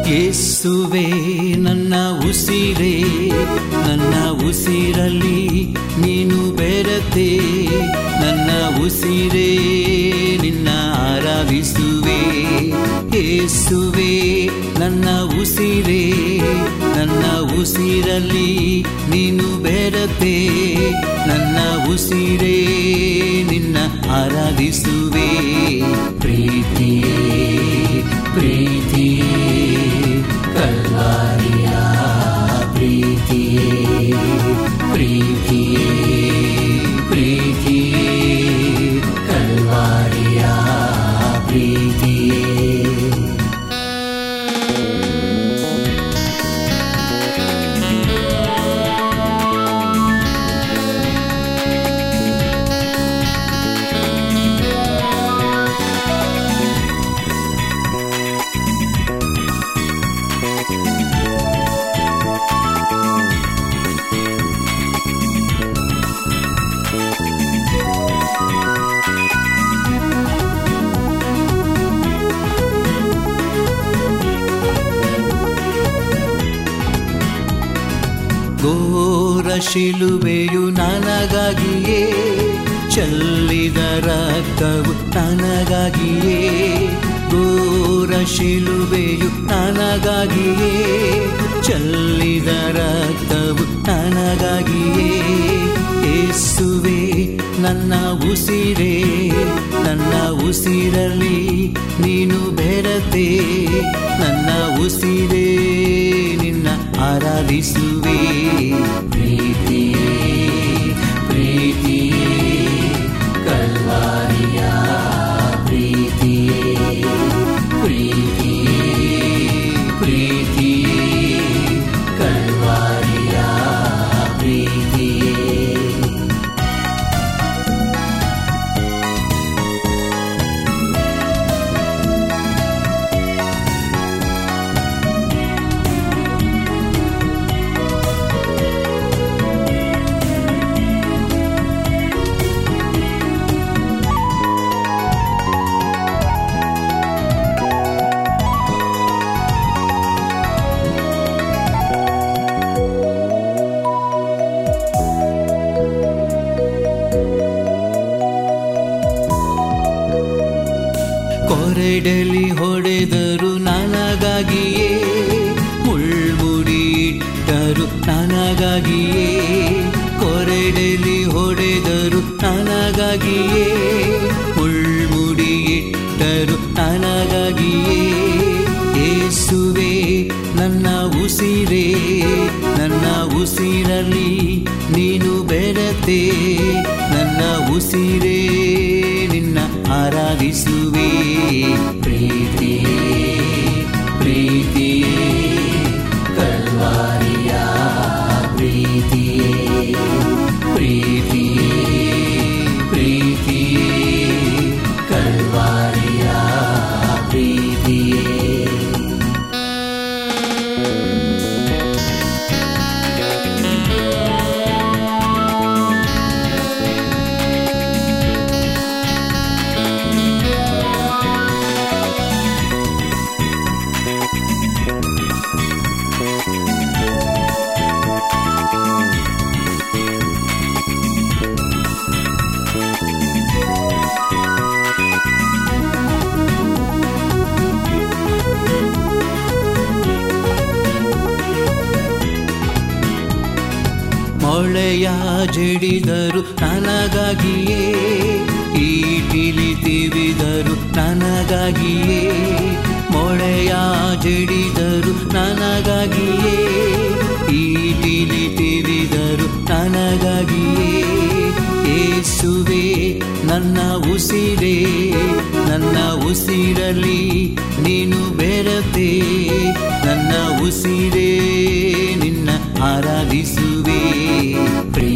ಯೇಸುವೆ ನನ್ನ ಉಸಿರೇ ನನ್ನ ಉಸಿರಲ್ಲಿ ನೀನು ಬೆರತೆ ನನ್ನ ಉಸಿರೇ ನಿನ್ನ ಆರಾಧಿಸುವೆ ಯೇಸುವೆ ನನ್ನ ಉಸಿರೇ ನನ್ನ ಉಸಿರಲ್ಲಿ ನೀನು ಬೆರತೆ ನನ್ನ ಉಸಿರೇ ನಿನ್ನ ಆರಾಧಿಸುವೆ ಪ್ರೀತಿಯೇ ಪ್ರೀತಿಯೇ ಕಲ್ವಾರಿಯ ಪ್ರೀತಿಯೇ ಪ್ರೀತಿಯೇ ಪ್ರೀತಿಯೇ ಕಲ್ವಾರಿಯ ಪ್ರೀತಿಯೇ ಘೋರ ಶಿಲುಬೆಯು ನನಗಾಗಿಯೇ ಚೆಲ್ಲಿದ ರಕ್ತವು ನನಗಾಗಿಯೇ ಘೋರ ಶಿಲುಬೆಯು ನನಗಾಗಿಯೇ ಚೆಲ್ಲಿದ ರಕ್ತವು ನನಗಾಗಿಯೇ ಏಸುವೆ ನನ್ನ ಉಸಿರೇ ನನ್ನ ಉಸಿರಲ್ಲಿ ನೀನು ಬೆರತೆ ನನ್ನ ಉಸಿರೇ ನಿನ್ನ ಆರಾಧಿಸುವೆ ಪ್ರೀತಿಯೇ ಪ್ರೀತಿಯೇ ಕಲ್ವಾರಿಯ ಪ್ರೀತಿಯೇ ಪ್ರೀತಿಯೇ ಪ್ರೀತಿಯೇ ಕಲ್ವಾರಿಯ ಪ್ರೀತಿಯೇ ಕೊರೆಡಲಿ ಹೊಡೆದರು ನನಗಾಗಿಯೇ ಮುಳ್ಮುಡಿ ಇಟ್ಟರು ನನಗಾಗಿಯೇ ಕೊರೆಡಲಿ ಹೊಡೆದರು ನನಗಾಗಿಯೇ ಮುಳ್ಮುಡಿ ಇಟ್ಟರು ನನಗಾಗಿಯೇ ಏಸುವೆ ನನ್ನ ಉಸಿರೇ ನನ್ನ ಉಸಿರಲ್ಲಿ ನೀನು ಬೆರತೆ ನನ್ನ ಉಸಿರೇ ನಿನ್ನ ಆರಾಧಿಸುವೆ ಪ್ರೀತಿಯೇ ಪ್ರೀತಿಯೇ ಕಲ್ವಾರಿಯ ಪ್ರೀತಿಯೇ ಪ್ರೀತಿಯೇ ಪ್ರೀತಿಯೇ ಕಲ್ವಾರಿಯ ಪ್ರೀತಿಯೇ ಮೊಳೆಯ ಜಡಿದರು ನನಗಾಗಿಯೇ ಈಟಿಲಿ ತಿವಿದರು ನನಗಾಗಿಯೇ ಮೊಳೆಯ ಜಡಿದರು ನನಗಾಗಿಯೇ ಈಟಿಲಿ ತಿವಿದರು ನನಗಾಗಿಯೇ ಏಸುವೆ ನನ್ನ ಉಸಿರೇ ನನ್ನ ಉಸಿರಲಿ ನೀನು ಬೆರತೆ ನನ್ನ ಉಸಿರೇ ನಿನ್ನ ಆರಾಧಿಸುವೆ